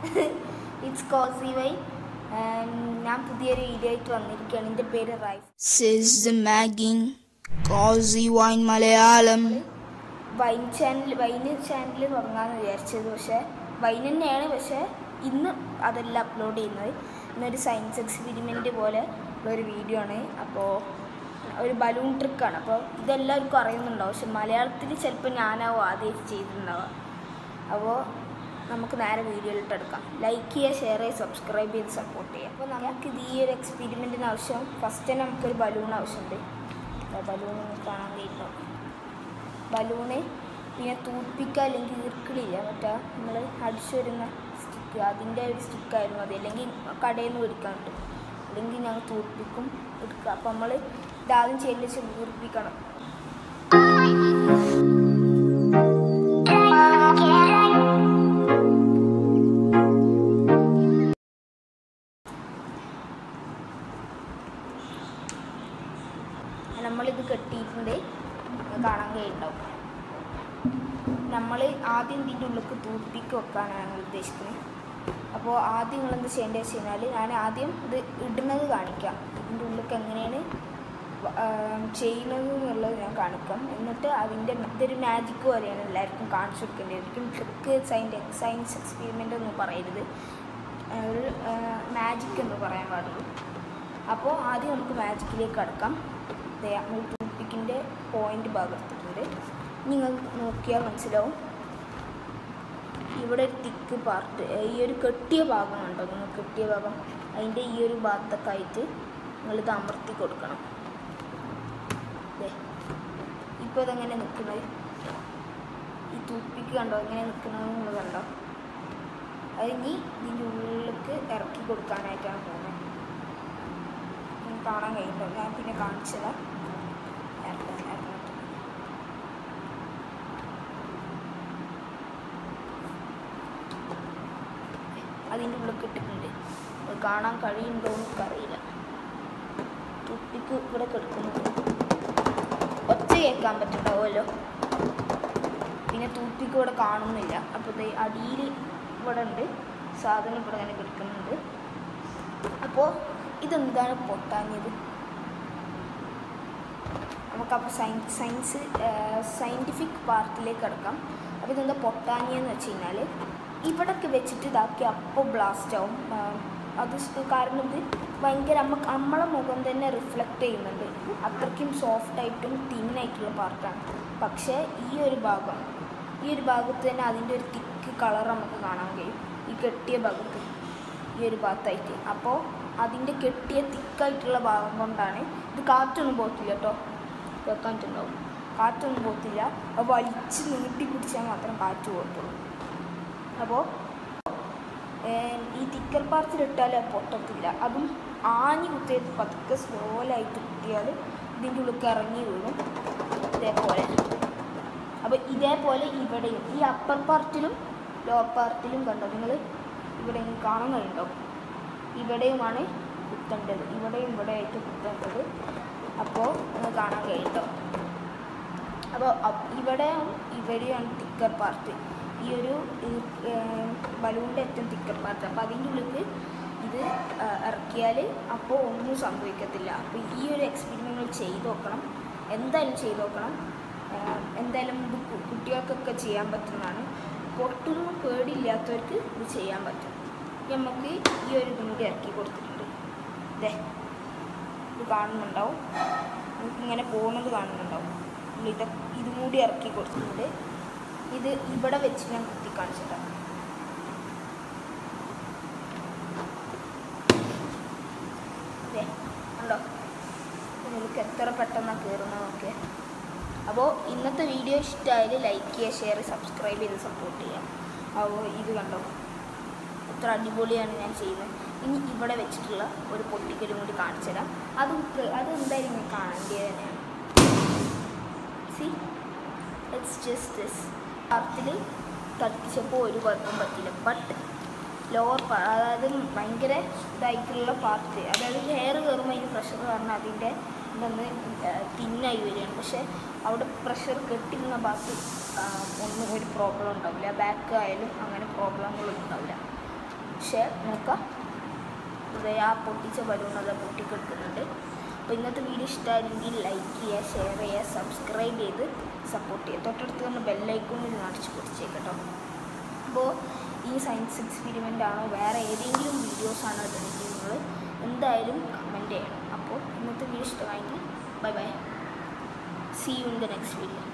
It's Kosi Y ഞാൻ പുതിയൊരു video ആയിട്ട് വന്നിരിക്കുകയാണ് എൻ്റെ പേര് Raif Says the magging, Cozy Wine Malayalam. Wine channel wine channel തുടങ്ങാമെന്ന് വിചാരിച്ചത് പക്ഷേ വൈൻ തന്നെയാണ് പക്ഷേ ഇന്ന് അതല്ല അപ്ലോഡ് ചെയ്യുന്നത് ഇന്നൊരു സയൻസ് എക്സ്പെരിമെൻ്റ് പോലെ ഉള്ളൊരു വീഡിയോ ആണ് അപ്പോൾ ഒരു ബലൂൺ ട്രിക്കാണ് അപ്പോൾ ഇതെല്ലാവർക്കും അറിയുന്നുണ്ടാവും പക്ഷെ മലയാളത്തിൽ ചിലപ്പോൾ ഞാനാവും ആദ്യമായിട്ട് ചെയ്തിട്ടുണ്ടാവുക അപ്പോൾ നമുക്ക് നേരെ വീഡിയോയിലിട്ട് എടുക്കാം ലൈക്ക് ചെയ്യുക ഷെയർ ചെയ്യുക സബ്സ്ക്രൈബ് ചെയ്ത് സപ്പോർട്ട് ചെയ്യുക അപ്പോൾ നമുക്ക് ഇത് ഈ ഒരു എക്സ്പെരിമെൻറ്റിന് ആവശ്യം ഫസ്റ്റ് തന്നെ നമുക്കൊരു ബലൂൺ ആവശ്യമുണ്ട് ബലൂൺ കാണാൻ കഴിയുന്നുണ്ടാവും ബലൂണ് പിന്നെ തൂപ്പിക്ക അല്ലെങ്കിൽ ഈർക്കിളില്ല മറ്റേ നമ്മൾ അടിച്ചു വരുന്ന സ്റ്റിക്ക് അതിൻ്റെ ഒരു സ്റ്റിക്കായിരുന്നു മതി അല്ലെങ്കിൽ കടയിൽ നിന്ന് മേടിക്കാൻ കിട്ടും അല്ലെങ്കിൽ ഞങ്ങൾ തൂപ്പിക്കും എടുക്കുക അപ്പം നമ്മൾ ഇതാദ്യം ചെയ്യേണ്ട വെച്ചാൽ വീർപ്പിക്കണം നമ്മളിത് കെട്ടിയിട്ടുണ്ട് കാണാൻ കഴിയുണ്ടാവും നമ്മൾ ആദ്യം ഇതിൻ്റെ ഉള്ളിലേക്ക് തൂപ്പിക്ക് വെക്കാനാണ് ഞങ്ങൾ ഉദ്ദേശിക്കുന്നത് അപ്പോൾ ആദ്യം നിങ്ങൾ എന്ത് ചെയ്യേണ്ടത് വെച്ച് കഴിഞ്ഞാൽ ഞാൻ ആദ്യം ഇത് ഇടുന്നത് കാണിക്കാം ഇതിൻ്റെ ഉള്ളിലേക്ക് എങ്ങനെയാണ് വ- ആം, ചെയ്യുന്നത് എന്നുള്ളത് ഞാൻ കാണിക്കാം എന്നിട്ട് അതിൻ്റെ ഇതൊരു മാജിക് പോലെയാണ് എല്ലാവർക്കും കാണിച്ചു കൊടുക്കേണ്ടത് ഒരിക്കലും ട്രിക്ക് സയൻസ് സയൻസ് എക്സ്പെരിമെൻ്റ് ഒന്നും പറയരുത് ആ, ഒരു മാജിക് എന്ന് പറയാൻ പാടുള്ളൂ അപ്പോൾ ആദ്യം നമുക്ക് മാജിക്കിലേക്ക് കടക്കാം ദേ നമ്മൾ ടൂപ്പിക്കിൻ്റെ പോയിൻ്റ് ഭാഗത്തിട്ടുണ്ട് നിങ്ങൾ നോക്കിയാൽ മനസ്സിലാവും ഇവിടെ ഒരു തിക്ക് പാർട്ട് ഈ ഒരു കെട്ടിയ ഭാഗം ഉണ്ടോ നിങ്ങൾ കെട്ടിയ ഭാഗം അതിൻ്റെ ഈ ഒരു ഭാഗത്തൊക്കെ ആയിട്ട് നിങ്ങളിത് അമർത്തി കൊടുക്കണം ദേ ഇപ്പോൾ ഇതെങ്ങനെ നിൽക്കുന്നത് ഈ തൂപ്പിക്ക് കണ്ടോ എങ്ങനെ നിൽക്കുന്നത് നിങ്ങൾ കണ്ടോ അത് ഇനി ഇതിൻ്റെ ഉള്ളിലേക്ക് ഇറക്കി കൊടുക്കാനായിട്ടാണ് പോകുന്നത് നിങ്ങൾക്ക് കാണാൻ കഴിയുമോ ഞാൻ പിന്നെ കാണിച്ചതാ ഇറക്കാം, ഇറക്കാം. അതിൻ്റെ ഉള്ളിൽ ഇട്ടിട്ടുണ്ട് അത് കാണാൻ കഴിയുന്നുണ്ടോ എന്ന് എനിക്കറിയില്ല തുപ്പിക്ക് ഇവിടെ കിടക്കുന്നുണ്ട് ഒച്ച കേൾക്കാൻ പറ്റുന്നുണ്ടാവുമല്ലോ പിന്നെ തൂപ്പിക്ക് ഇവിടെ കാണുന്നില്ല അപ്പോൾ ദേ അടിയിൽ ഇവിടെ ഉണ്ട് സാധനം ഇവിടെ തന്നെ കിടക്കുന്നുണ്ട് അപ്പോൾ ഇതെന്താണ് പൊട്ടാഞ്ഞത് നമുക്കപ്പോൾ സയൻസ് സയൻസ് സയൻറ്റിഫിക് പാർട്ടിലേക്ക് കിടക്കാം അപ്പോൾ ഇതെന്താ പൊട്ടാഞ്ഞെന്ന് വെച്ച് കഴിഞ്ഞാൽ ഇവിടൊക്കെ വെച്ചിട്ട് ഇതാക്കി അപ്പോൾ ബ്ലാസ്റ്റ് ആവും ആ, അത് സ് കാരണം ഇത് ഭയങ്കര നമ്മ നമ്മളെ മുഖം തന്നെ റിഫ്ലക്റ്റ് ചെയ്യുന്നുണ്ട് അത്രയ്ക്കും സോഫ്റ്റായിട്ടും തിന്നായിട്ടുള്ള പാർട്ടാണ് പക്ഷേ ഈ ഒരു ഭാഗം ഈ ഒരു ഭാഗത്ത് തന്നെ അതിൻ്റെ ഒരു തിക്ക് കളർ നമുക്ക് കാണാൻ കഴിയും ഈ കെട്ടിയ ഭാഗത്ത് ഈ ഒരു ഭാഗത്തായിട്ട് അപ്പോൾ അതിൻ്റെ കെട്ടിയ തിക്കായിട്ടുള്ള ഭാഗം കൊണ്ടാണ് ഇത് കാറ്റൊന്നും പോകത്തില്ല കേട്ടോ വെക്കാൻ പറ്റുന്നുണ്ടാവും കാറ്റൊന്നും പോകത്തില്ല അത് വലിച്ച് നീട്ടി പിടിച്ചാൽ മാത്രം കാറ്റ് പോകത്തുള്ളൂ അപ്പോൾ ഈ തിക്കർ പാർട്ടിലിട്ടാൽ അത് പൊട്ടത്തില്ല അതും ആഞ്ഞി കുത്തിയത് പതുക്കെ സ്ലോലായിട്ട് കുത്തിയാൽ ഇതിൻ്റെ ഉള്ളിൽ ഇറങ്ങി വീഴും ഇതേപോലെ അപ്പോൾ ഇതേപോലെ ഇവിടെയും ഈ അപ്പർ പാർട്ടിലും ലോവർ പാർട്ടിലും കണ്ടോ നിങ്ങൾ ഇവിടെ ഇങ്ങനെ കാണാൻ കഴിയുണ്ടാവും ഇവിടെയുമാണ് കുത്തേണ്ടത് ഇവിടെയും ഇവിടെ ആയിട്ട് കുത്തേണ്ടത് അപ്പോൾ നിങ്ങൾ കാണാൻ കഴിയുണ്ടാവും അപ്പോൾ ഇവിടെയും ഇവിടെയാണ് തിക്കർ പാർട്ട് ഈ ഒരു ബലൂണിൻ്റെ ഏറ്റവും തിക്കർ പാർട്ട് അപ്പോൾ അതിൻ്റെ ഉള്ളിൽ ഇത് ആ, ഇറക്കിയാൽ അപ്പോൾ ഒന്നും സംഭവിക്കത്തില്ല അപ്പോൾ ഈ ഒരു എക്സ്പെരിമെൻറ്റ് ചെയ്ത് നോക്കണം എന്തായാലും ചെയ്ത് നോക്കണം ആ, എന്തായാലും ഇത് കു- കുട്ടികൾക്കൊക്കെ ചെയ്യാൻ പറ്റുന്നതാണ് പൊട്ടൊന്നും പേടിയില്ലാത്തവർക്ക് ഇത് ചെയ്യാൻ പറ്റും ഇനി നമുക്ക് ഈ ഒരു ഇതും കൂടി ഇറക്കി കൊടുത്തിട്ടുണ്ട് ഇതേ ഇത് കാണുന്നുണ്ടാവും നമുക്ക് ഇങ്ങനെ പോകുന്നത് കാണുന്നുണ്ടാവും നമ്മൾ ഇത് ഇതും കൂടി ഇറക്കി കൊടുത്തിട്ടുണ്ട് ഇത് ഇവിടെ വെച്ച് ഞാൻ കുത്തി കാണിച്ചിട്ടാണ് ദേ, കണ്ടോ നിങ്ങൾക്ക് എത്ര പെട്ടെന്നാണ് കയറുന്നത് നോക്കിയേ അപ്പോൾ ഇന്നത്തെ വീഡിയോ ഇഷ്ടമായാൽ ലൈക്ക് ചെയ്യുക ഷെയർ സബ്സ്ക്രൈബ് ചെയ്ത് സപ്പോർട്ട് ചെയ്യുക അപ്പോൾ ഇത് കണ്ടോ എത്ര അടിപൊളിയാണ് ഞാൻ ചെയ്യുന്നത് ഇനി ഇവിടെ വെച്ചിട്ടുള്ള ഒരു പൊട്ടിക്കലും കൂടി കാണിച്ചു തരാം അതും ക- അത് എന്തായാലും ഞാൻ കാണേണ്ടത് തന്നെയാണ് സി ഇറ്റ്സ് ജസ്റ്റ് ദിസ് പാർട്ടിൽ കത്തിച്ചപ്പോൾ ഒരു കുഴപ്പം പറ്റില്ല ബട്ട് ലോവർ അതായത് ഭയങ്കര ഇതായിട്ടുള്ള പാർട്ട് അതായത് ഹെയർ കയറുമ്പോൾ അതിന് പ്രഷർ കാരണം അതിൻ്റെ ഇതൊന്ന് തിന്നായി വരികയാണ് പക്ഷേ അവിടെ പ്രഷർ കെട്ടിരുന്ന ഭാഗത്ത് ആ, ഒന്നും ഒരു പ്രോബ്ലം ഉണ്ടാവില്ല ബാക്ക് ആയാലും അങ്ങനെ പ്രോബ്ലങ്ങളൊന്നും ഉണ്ടാവില്ല പക്ഷേ നോക്കാം ഇതേ ആ പൊട്ടിച്ച ബലൂൺ അത് പൊട്ടിക്കെടുക്കുന്നുണ്ട് അപ്പോൾ ഇന്നത്തെ വീഡിയോ ഇഷ്ടമായിരുന്നെങ്കിൽ ലൈക്ക് ചെയ്യുക ഷെയർ ചെയ്യുക സബ്സ്ക്രൈബ് ചെയ്ത് സപ്പോർട്ട് ചെയ്യുക തൊട്ടടുത്ത് തന്നെ ബെല്ലൈക്കോണിൽ നടിച്ച് പൊടിച്ചേക്കട്ടോ അപ്പോൾ ഈ സയൻസ് എക്സ്പെരിമെൻ്റ് ആണോ വേറെ ഏതെങ്കിലും വീഡിയോസാണോ ഇതെങ്കിൽ നിങ്ങൾ എന്തായാലും കമൻറ്റ് ചെയ്യണം അപ്പോൾ ഇന്നത്തെ വീഡിയോ ഇഷ്ടമായെങ്കിൽ bye bye see you in the next video